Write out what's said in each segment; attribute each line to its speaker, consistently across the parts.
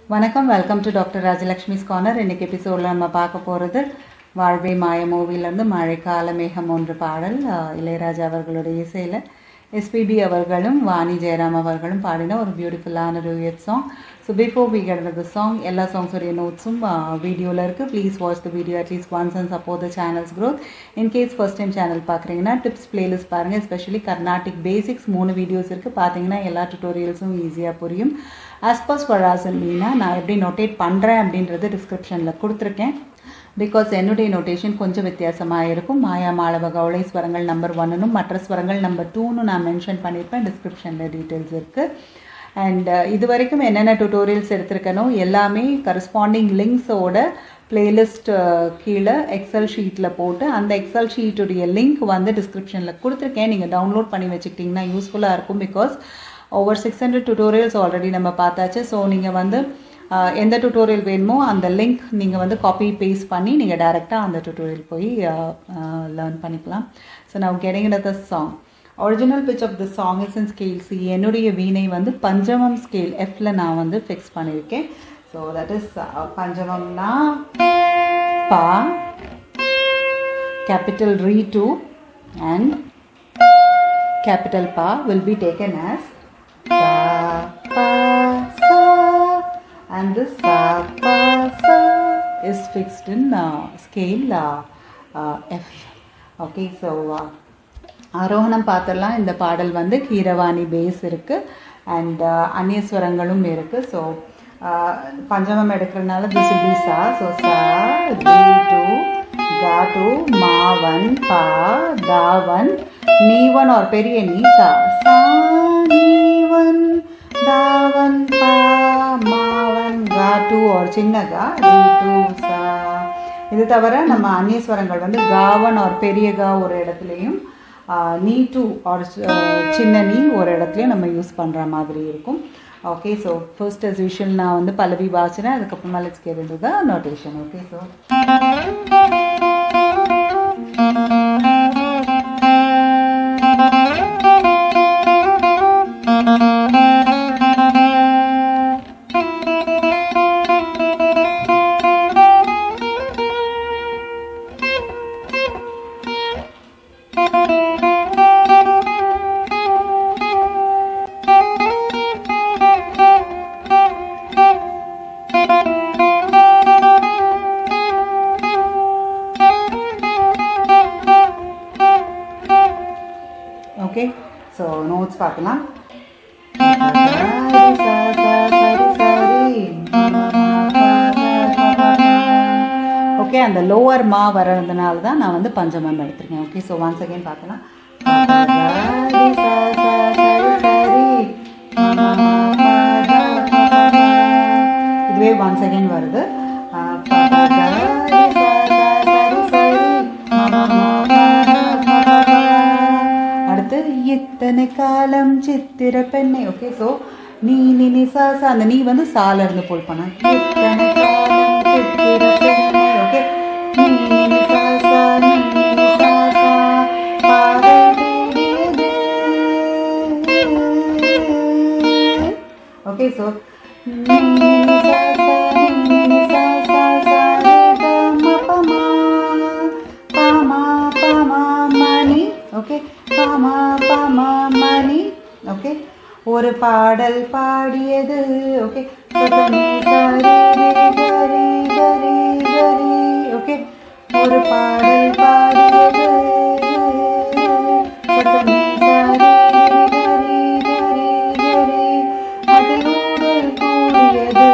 Speaker 1: வணக்கம் welcome to doctor Rajalakshmi's corner இன்னைக்கு எபிசோடில் நம்ம பார்க்க போகிறது வாழ்வே மாய மூவிலேருந்து மழைக்கால மேகம் ஒன்று பாடல் அஹ், இளையராஜா அவர்களுடைய இசையில் எஸ்பிபி அவர்களும் வாணி ஜெயராம் அவர்களும் பாடின ஒரு பியூட்டிஃபுல்லான duet song so before we get the song எல்லா சாங்ஸுடைய நோட்ஸும் வீடியோவில் இருக்குது please watch the video at least once and support the channels growth in case first time channel பார்க்குறீங்கன்னா டிப்ஸ் பிளேலிஸ்ட் பாருங்கள் எஸ்பெஷலி கர்நாடிக் பேசிக்ஸ் மூணு வீடியோஸ் இருக்குது பார்த்தீங்கன்னா எல்லா டுட்டோரியல்ஸும் ஈஸியாக புரியும் ஆஸ்பஸ் ஃபராசன் மீனா நான் எப்படி நோட்டேட் பண்ணுறேன் அப்படின்றது டிஸ்கிரிப்ஷனில் கொடுத்துருக்கேன் பிகாஸ் என்னுடைய நோட்டேஷன் கொஞ்சம் வித்தியாசமாக இருக்கும் மாயா மாளவ கவுளை ஸ்வரங்கள் நம்பர் ஒன்னும் மற்ற ஸ்வரங்கள் நம்பர் டூன்னு நான் மென்ஷன் பண்ணியிருப்பேன் டிஸ்கிரிப்ஷனில் டீட்டெயில்ஸ் இருக்குது அண்ட் இது வரைக்கும் என்னென்ன டுட்டோரியல்ஸ் எடுத்திருக்கனோ எல்லாமே கரஸ்பாண்டிங் லிங்க்ஸோட பிளேலிஸ்ட் கீழே எக்ஸல் ஷீட்டில் போட்டு அந்த எக்ஸல் ஷீட்டுடைய லிங்க் வந்து டிஸ்கிரிப்ஷனில் கொடுத்துருக்கேன் நீங்கள் டவுன்லோட் பண்ணி வச்சுக்கிட்டிங்கன்னா யூஸ்ஃபுல்லாக இருக்கும் because over six hundred tutorials already நம்ம பார்த்தாச்சு ஸோ நீங்கள் வந்து ஆஹ், எந்த டுட்டோரியல் வேணுமோ அந்த லிங்க் நீங்கள் வந்து காப்பி பேஸ்ட் பண்ணி நீங்கள் டைரெக்டாக அந்த டுட்டோரியல் போய் லேர்ன் பண்ணிக்கலாம் ஸோ நான் getting the song original pitch of the song is in scale C என்னுடைய வீணை வந்து பஞ்சமம் ஸ்கேல் எஃப்ல நான் வந்து ஃபிக்ஸ் பண்ணியிருக்கேன் ஸோ தட் இஸ் பஞ்சமம்னா பா கேபிட்டல் ரீ two and capital pa will be taken as sa pa sa and this sa pa sa is fixed in uh, scale uh, uh, F okay so uh, ஆரோகணம் பார்த்தரலாம் இந்த பாடல் வந்து Keeravani base இருக்குது and அந்நியஸ்வரங்களும் இருக்குது ஸோ பஞ்சமம் எடுக்கிறதுனால திஸ் will be சா ஸோ சா ரி டூ கா டூ மாவன் பா தாவன் நீவன் ஒரு பெரிய நீ சா சா நீவன் தாவன் பா மாவன் கா டூ ஒரு சின்ன கா ரி டூ சா இது தவிர நம்ம அந்நியஸ்வரங்கள் வந்து காவன் ஒரு பெரிய கா ஒரு இடத்துலையும் நீ டூ ஒரு சின்ன நீ ஒரு இடத்துலையும் நம்ம யூஸ் பண்ணுற மாதிரி இருக்கும் okay so first as usual நான் வந்து பல்லவி வாசினேன் அதுக்கப்புறமா let's get into the notation okay so okay so notes பார்க்கலாம் ஓகே அந்த லோவர் மா வர்றதுனால தான் நான் வந்து பஞ்சமம் எடுத்திருக்கேன் ஓகே ஸோ ஒன்ஸ் அகைன் பார்க்கலாம் இதுவே ஒன்ஸ் அகைன் வருது அடுத்து இத்தனை காலம் சித்திர பெண்ணை ஓகே ஸோ நீ நீ நீ சா சா அந்த நீ வந்து சால இருந்து போல் பண்ண இத்தனை காலம் சித்திர பெண்ணை ஓகே நீ நீ நீ சா சா நீ நீ நீ சா சா பாதம் தேடியது ஓகே ஸோ நீ நீ நீ சா சா நீ நீ நீ சா சா சா ரே க ம ப மா பாமா பாமா மணி ஓகே பாமா பாமா மணி ஓகே ஒரு பாடல் பாடியது ஓகே ஓகே ஒரு பாடல் பாடியது சசனி சரி கரி கரி கரி அதில் ஊடல் கூடியது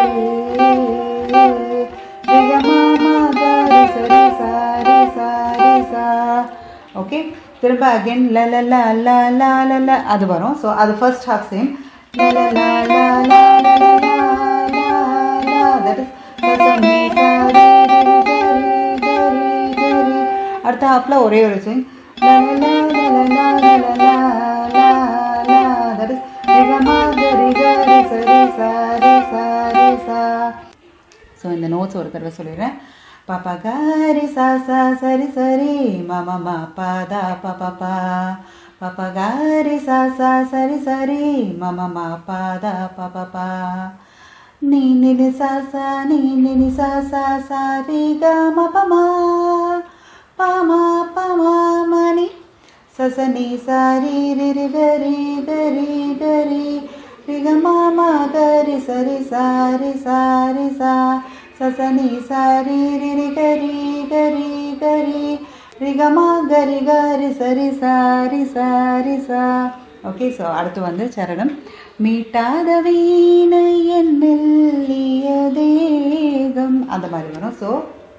Speaker 1: ரிகமாமா கரி சரி சாரி சாரி சா ஓகே திரும்ப அகைன் ல ல ல ல ல ல ல அது வரும் ஸோ அது ஃபர்ஸ்ட் ஹாஃப் சேம் ல ல ல ல ல ல ல ல ல தட் இஸ் சசனி சாரி கரி கரி கரி அடுத்த ஹாஃப்ல ஒரே ஒரு சேம் ல ல ல ல ல ல ல ல ல தட் இஸ் ரிகமா கரி கரி சரி சாரி சாரி சா ஸோ இந்த நோட்ஸ் ஒரு தடவை சொல்லிடுறேன் பாப்பா காரி சா சா சரி சரி மம மா பா தா பா பா பா பாப்பா காரி சா சா சரி சரி மம மா பா தா பா பா பா நீ நினி சா சா நீ நினி சா சா சா ரே க ம ப மா ப மா ப மா மணி சசனி சாரி ரி ரி கரி கரி கரி ரி க மா மா கரி சரி சாரி சாரி சா சசனி சாரி ரி ரி கரி கரி கரி ரி க மா கரி கரி சரி சாரி சாரி சா ஓகே ஸோ அடுத்து வந்து சரணம் மீட்டாத வீணை என் மெல்லிய தேகம் அந்த மாதிரி வரும் so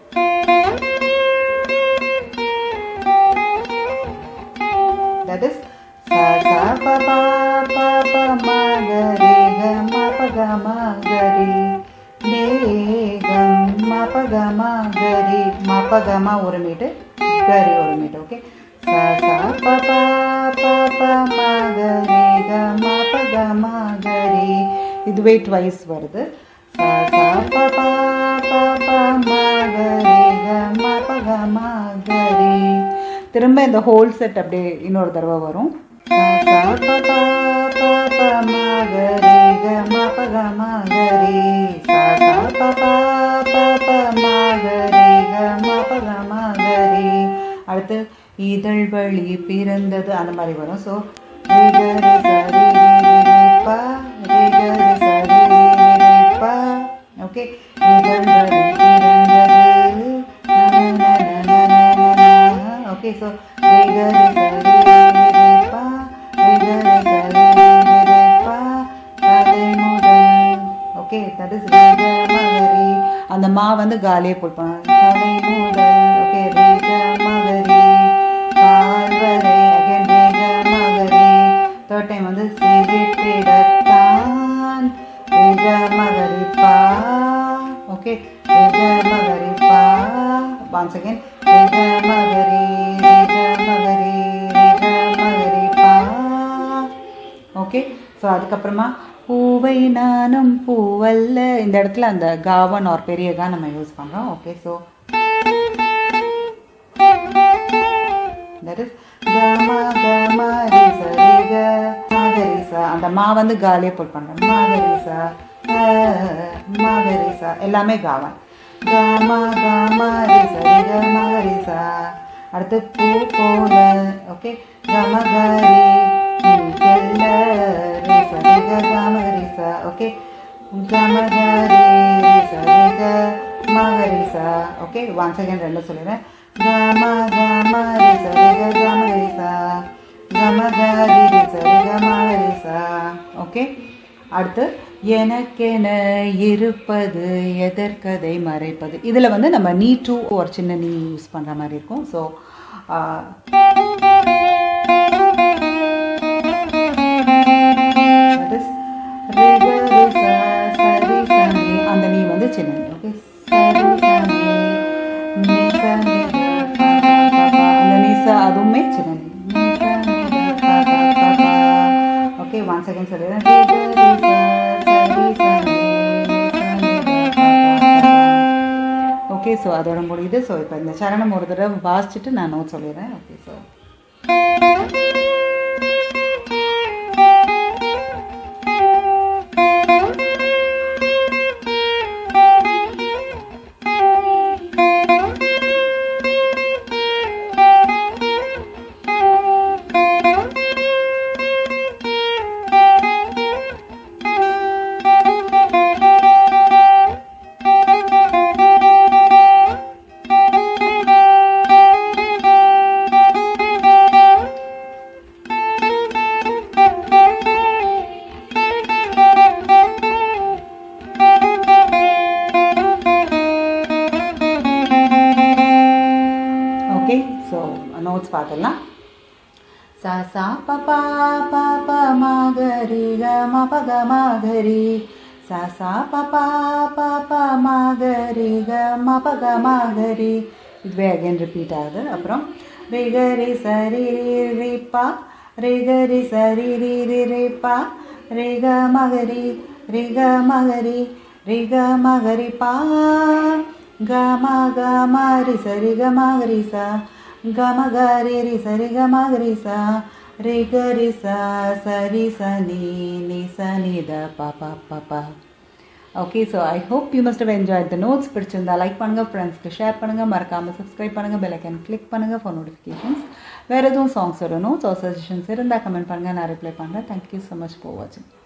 Speaker 1: that is sa sa pa pa pa pa ma ga re ga ma pa ga ma ga re re ga ma pa ga ma ga re ma pa ga ma ஒரு மீட்டு கரி ஒரு மீட்டு okay sa sa pa pa pa pa ma ga re ga ma pa ga ma ga re இதுவே twice வருது sa sa pa pa pa pa ma ga re ga ma pa ga ma ga re திரும்ப இந்த whole set அப்படியே இன்னொரு தடவை வரும் சா, சா, ப, ப, ப, ப, ம, க, ரே, க, ம, ப, க, ம, க, ரே. சா, சா, ப, ப, ப, ப, ம, க, ரே, க, ம, ப, க, ம, க, ரே. அடுத்து இதழ் வழி பிறந்தது அந்த மாதிரி வரும் ஸோ ஓகே இதழ் வழி பிறந்தது okay so okay that is மகரி அந்த மா வந்து காலியே போட்பாங்க தலை முதல் ஓகே ரேக மகரி கால்வரை அகைன் ரேக மகரி தேர்ட் டைம் வந்து சிரிப்பிடத்தான் ரேக மகரி பா ஓகே ரேக மகரி பா once again ரேக மகரி ரேக மகரி ரேக மகரி பா ஓகே ஸோ அதுக்கப்புறமா பூவை நானும் பூவல்ல இந்த இடத்துல அந்த காவன் ஒரு பெரிய கா நம்ம யூஸ் பண்ணுறோம் ஓகே ஸோ தட் இஸ் கம கம ரி ச ரி க மகரிசா அந்த மா வந்து காலியே போட் பண்ணுறோம் மகரிசா மகரிசா எல்லாமே காவன் கம கம ரி ச ரி க மகரிசா அடுத்து பூ போல ஓகே கம கரி நீங்கல்ல ரி ச ரி க கமகரிசா ஓகே கம கரி ரி ச ரி க மகரிசா ஓகே ஒன்ஸ் அகைன் ரெண்டு சொல்லிடுறேன் கம கம ரி ச ரி க கமகரிசா கம கரி ரி ச ரி க மகரிசா ஓகே அடுத்து எனக்கென இருப்பது எதற்கதை மறைப்பது இதில் வந்து நம்ம நீ டூ ஒரு சின்ன நீ யூஸ் பண்ணுற மாதிரி இருக்கும் ஸோ அந்த நீ வந்து சின்ன நீ ஓகே அந்த நீசா அதுவுமே சின்ன நீ ஓகே ஒன் செகண்ட் சொல்லிடுறேன் ஓகே ஸோ அதோட முடியுது ஸோ இப்போ இந்த சரணம் ஒரு தடவை வாசிச்சுட்டு நான் நோட் சொல்லிடுறேன் okay so okay so notes பார்த்துடலாம் சா சா ப பா ப ப ம க ரி க ம ப க ம க ரி சா சா ப பா ப ப ம க ரி க ம ப க ம க ரி இதுவே அகைன் ரிப்பீட் ஆகுது அப்புறம் ரி க ரி ச ரி ரி ரி பா ரி க ரி ச ரி ரி ரி ரி பா ரி க ம க ரி ரி க ம க ரி ரி க ம க ரி பா க ம க ம ரி ச ரி க ம க ரி சா க ம க ரி ரி ச ரி க ம க ரி சா ரி க ரி சா ச ரி ச நீ நி ச நி த ப ப ப ப okay so I hope you must have enjoy the notes பிடிச்சிருந்தா லைக் பண்ணுங்கள் ஃப்ரெண்ட்ஸ்க்கு ஷேர் பண்ணுங்கள் மறக்காமல் சப்ஸ்கிரைப் பண்ணுங்கள் பெல் ஐக்கன் கிளிக் பண்ணுங்கள் ஃபார் நோட்டிஃபிகேஷன்ஸ் வேறு எதுவும் சாங்ஸோட நோட்ஸ் ஆர் சஜஷன்ஸ் இருந்தால் கமெண்ட் பண்ணுங்கள் நான் ரிப்ளை பண்ணுறேன் தேங்க்யூ ஸோ மச் ஃபார் வாட்சிங்